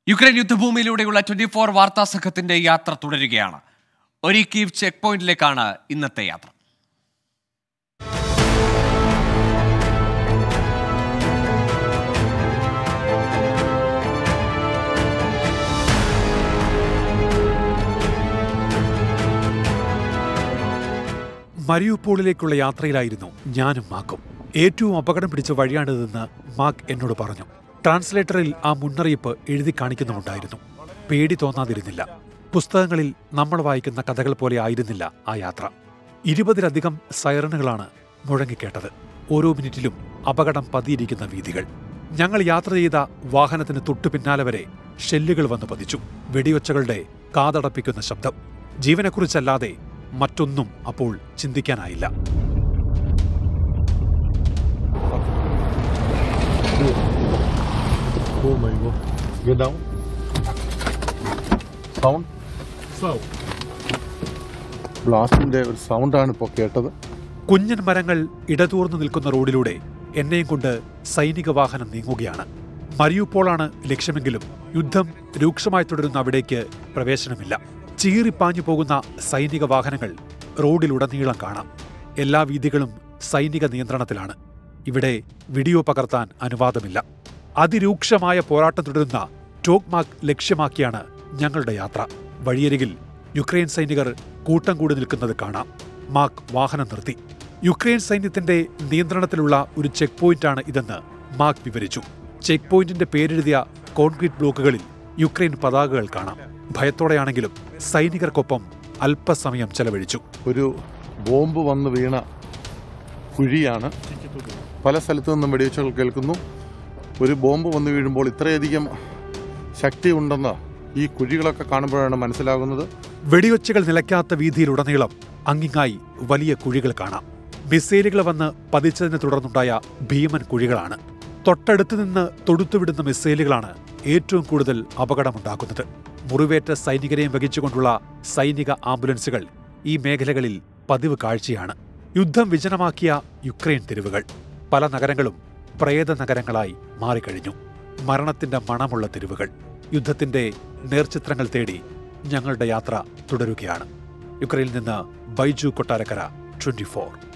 Ukraine യുദ്ധഭൂമിയിലൂടെയുള്ള twenty four വാർത്താ സംഘത്തിന്റെ യാത്ര തുടരുകയാണ് ഒരിക്കീവ് ചെക്ക് പോയിന്റിലേക്കാണ് ഇന്നത്തെ യാത്ര മരിയുപോളിലേക്കുള്ള യാത്രയിലായിരുന്നു ഞാനും മാക്കും ഏറ്റവും അപകടം പിടിച്ച വഴിയാണിതെന്ന് മാക്ക് എന്നോട് പറഞ്ഞു ട്രാൻസ്ലേറ്ററിൽ ആ മുന്നറിയിപ്പ് എഴുതി കാണിക്കുന്നുണ്ടായിരുന്നു പേടി തോന്നാതിരുന്നില്ല പുസ്തകങ്ങളിൽ നമ്മൾ വായിക്കുന്ന കഥകൾ പോലെ ആയിരുന്നില്ല ആ യാത്ര ഇരുപതിലധികം സൈറണുകളാണ് മുഴങ്ങിക്കേട്ടത് ഓരോ മിനിറ്റിലും അപകടം പതിയിരിക്കുന്ന വീതികൾ ഞങ്ങൾ യാത്ര ചെയ്ത വാഹനത്തിന് തൊട്ടു പിന്നാലെ വരെ ഷെല്ലുകൾ വന്ന് പതിച്ചു വെടിയൊച്ചകളുടെ കാതടപ്പിക്കുന്ന ശബ്ദം ജീവനെക്കുറിച്ചല്ലാതെ മറ്റൊന്നും അപ്പോൾ ചിന്തിക്കാനായില്ല Oh my god. Get down. Sound. Sound. ബ്ലാസ്റ്റിന്റെ ഒരു സൗണ്ടാണ് ഇപ്പോൾ കേട്ടത് കുഞ്ഞൻ മരങ്ങൾ ഇടതൂർന്നു നിൽക്കുന്ന റോഡിലൂടെ എന്നെയും കൊണ്ട് സൈനിക വാഹനം നീങ്ങുകയാണ് മരിയുപ്പോളാണ് ലക്ഷ്യമെങ്കിലും യുദ്ധം രൂക്ഷമായി തുടരുന്ന അവിടേക്ക് പ്രവേശനമില്ല ചീറിപ്പാഞ്ഞു പോകുന്ന സൈനിക വാഹനങ്ങൾ റോഡിലുടനീളം കാണാം എല്ലാ വീതികളും സൈനിക നിയന്ത്രണത്തിലാണ് ഇവിടെ വീഡിയോ പകർത്താൻ അനുവാദമില്ല അതിരൂക്ഷമായ പോരാട്ടം തുടരുന്ന ടോക്മാക് ലക്ഷ്യമാക്കിയാണ് ഞങ്ങളുടെ യാത്ര വഴിയരികിൽ യുക്രൈൻ സൈനികർ കൂട്ടം കൂടി നിൽക്കുന്നത് കാണാം മാക് വാഹനം നിർത്തി യുക്രൈൻ സൈന്യത്തിന്റെ നിയന്ത്രണത്തിലുള്ള ഒരു ചെക്ക് പോയിന്റാണ് ഇതെന്ന് മാക് വിവരിച്ചു ചെക്ക് പോയിന്റിന്റെ പേരെഴുതിയ കോൺക്രീറ്റ് ബ്ലോക്കുകളിൽ യുക്രൈൻ പതാകകൾ കാണാം ഭയത്തോടെയാണെങ്കിലും സൈനികർക്കൊപ്പം അല്പസമയം ചെലവഴിച്ചു ഒരു ബോംബ് വന്ന് വീണ കുഴിയാണ് പല സ്ഥലത്തു നിന്നും വെടിവെച്ചുകൾ കേൾക്കുന്നു ഒരു ബോംബ് വന്ന് വീഴുമ്പോൾ ഇത്രയധികം ശക്തി ഉണ്ടെന്ന് ഈ കുഴികളൊക്കെ കാണുമ്പോഴാണ് മനസ്സിലാകുന്നത് വെടിയൊച്ചകൾ നിലയ്ക്കാത്ത വീതിയിലുടനീളം അങ്ങിങ്ങായി വലിയ കുഴികൾ കാണാം മിസൈലുകൾ വന്ന് പതിച്ചതിനെ തുടർന്നുണ്ടായ ഭീമൻ കുഴികളാണ് തൊട്ടടുത്ത് നിന്ന് തൊടുത്തുവിടുന്ന മിസൈലുകളാണ് ഏറ്റവും കൂടുതൽ അപകടമുണ്ടാക്കുന്നത് മുറിവേറ്റ സൈനികരെയും വഹിച്ചുകൊണ്ടുള്ള സൈനിക ആംബുലൻസുകൾ ഈ മേഖലകളിൽ പതിവ് കാഴ്ചയാണ് യുദ്ധം വിജനമാക്കിയ യുക്രൈൻ തെരുവുകൾ പല നഗരങ്ങളും പ്രേത നഗരങ്ങളായി മാറിക്കഴിഞ്ഞു മരണത്തിന്റെ മണമുള്ള തെരുവുകൾ യുദ്ധത്തിന്റെ നേർചിത്രങ്ങൾ തേടി ഞങ്ങളുടെ യാത്ര തുടരുകയാണ് യുക്രൈനിൽ നിന്ന് ബൈജു കൊട്ടാരക്കര ട്വന്റി